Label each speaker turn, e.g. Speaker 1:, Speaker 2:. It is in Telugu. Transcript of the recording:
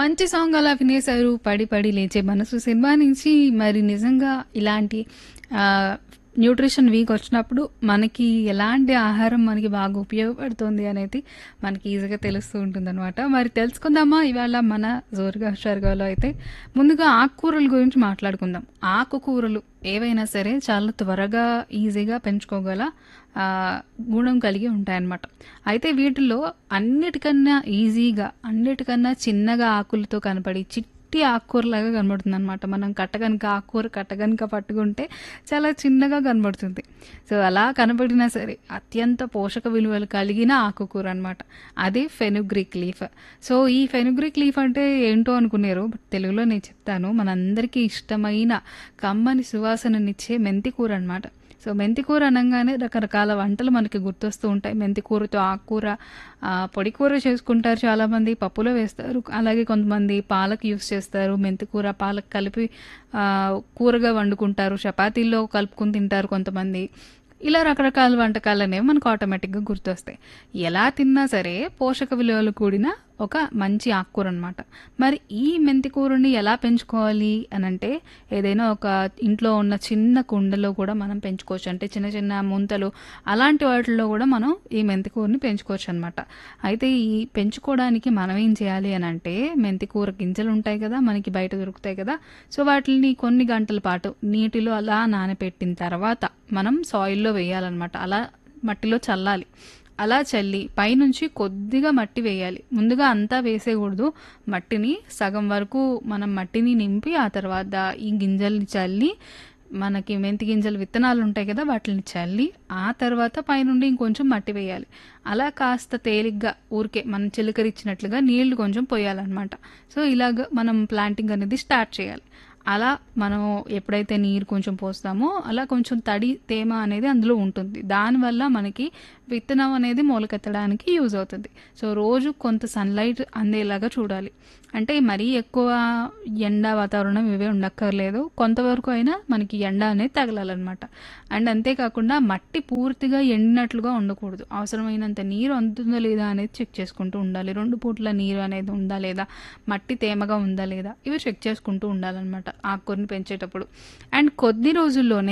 Speaker 1: మంచి సాంగ్ అలా వినేశారు. 'పడి పడి లేచే మనసు' సినిమా నుంచి మరి నిజంగా ఇలాంటి ఆహ్, న్యూట్రిషన్ వీక్ వచ్చినప్పుడు మనకి ఎలాంటి ఆహారం మనకి బాగా ఉపయోగపడుతుంది అనేది మనకి ఈజీగా తెలుస్తూ ఉంటుందనమాట. మరి తెలుసుకుందామా ఇవాళ మన జోరుగా హుషారుగాలో అయితే ముందుగా ఆకుకూరల గురించి మాట్లాడుకుందాం. ఆకుకూరలు ఏవైనా సరే చాలా త్వరగా ఈజీగా పెంచుకోగల ఆహ్, గుణం కలిగి ఉంటాయన్నమాట. అయితే వీటిల్లో అన్నిటికన్నా ఈజీగా, అన్నిటికన్నా చిన్నగా ఆకులతో కనపడి చిట్టి ఆకుకూరలాగా కనబడుతుందనమాట. మనం కట్ట గనుక ఆకుకూర కట్ట గనుక పట్టుకుంటే చాలా చిన్నగా కనబడుతుంది. సో, అలా కనపడినా సరే అత్యంత పోషక విలువలు కలిగిన ఆకుకూర అనమాట. అదే ఫెనుగ్రీక్ లీఫ్. సో, ఈ ఫెనుగ్రీక్ లీఫ్ అంటే ఏంటో అనుకున్నారు. బట్ తెలుగులో నేను చెప్తాను. మనందరికీ ఇష్టమైన కమ్మని సువాసననిచ్చే మెంతి కూర అనమాట. సో, మెంతి కూర అనంగానే రకరకాల వంటలు మనకి గుర్తొస్తూ ఉంటాయి. మెంతి కూరతో ఆకుకూర ఆహ్, పొడి కూర చేసుకుంటారు చాలామంది. పప్పులో వేస్తారు. అలాగే కొంతమంది పాలక్ యూజ్ చేస్తారు. మెంతి కూర, పాలక్ కలిపి ఆహ్, కూరగా వండుకుంటారు. చపాతీల్లో కలుపుకొని తింటారు కొంతమంది. ఇలా రకరకాల వంటకాలనేవి మనకు ఆటోమేటిక్‌గా గుర్తొస్తాయి. ఎలా తిన్నా సరే పోషక విలువలు కూడిన ఒక మంచి ఆకుకూర అనమాట. మరి ఈ మెంతి కూరని ఎలా పెంచుకోవాలి అనంటే ఏదైనా ఒక ఇంట్లో ఉన్న చిన్న కుండలో కూడా మనం పెంచుకోవచ్చు. అంటే చిన్న చిన్న ముంతలు అలాంటి వాటిల్లో కూడా మనం ఈ మెంతి కూరని పెంచుకోవచ్చనమాట. అయితే ఈ పెంచుకోవడానికి మనం ఏం చేయాలి అనంటే మెంతి కూర గింజలు ఉంటాయి కదా! మనకి బయట దొరుకుతాయి కదా! సో, వాటిల్ని కొన్ని గంటల పాటు నీటిలో అలా నానబెట్టిన తర్వాత మనం సాయిల్‌లో వేయాలనమాట. అలా మట్టిలో చల్లాలి. అలా చల్లి పైనుంచి కొద్దిగా మట్టి వేయాలి. ముందుగా అంతా వేసేయకూడదు. మట్టిని సగం వరకు మనం మట్టిని నింపి ఆ తర్వాత ఈ గింజల్ని చల్లి మనకి మెంతి గింజలు విత్తనాలు ఉంటాయి కదా! వాటిల్ని చల్లి ఆ తర్వాత పైనుండి ఇంకొంచెం మట్టి వేయాలి. అలా కాస్త తేలిగ్గా ఊరికే మనం చిలకరించినట్లుగా నీళ్లు కొంచెం పొయ్యాలనమాట. సో, ఇలాగ మనం ప్లాంటింగ్ అనేది స్టార్ట్ చేయాలి. అలా మనం ఎప్పుడైతే నీరు కొంచెం పోస్తామో అలా కొంచెం తడి, తేమ అనేది అందులో ఉంటుంది. దానివల్ల మనకి విత్తనం అనేది మొలకెత్తడానికి యూజ్ అవుతుంది. సో, రోజు కొంత సన్‌లైట్ అందేలాగా చూడాలి. అంటే మరీ ఎక్కువ ఎండ వాతావరణం ఇవే ఉండక్కర్లేదు. కొంతవరకు అయినా మనకి ఎండ అనేది తగలాలనమాట. అండ్ అంతే కాకుండా మట్టి పూర్తిగా ఎండినట్లుగా ఉండకూడదు. అవసరమైనంత నీరు అందుతుందా లేదా అనేది చెక్ చేసుకుంటూ ఉండాలి. 2 పూట్ల నీరు అనేది ఉందా లేదా? మట్టి తేమగా ఉందా లేదా? ఇవి చెక్ చేసుకుంటూ ఉండాలనమాట ఆకుకూరని పెంచేటప్పుడు. అండ్ కొద్ది రోజుల్లోనే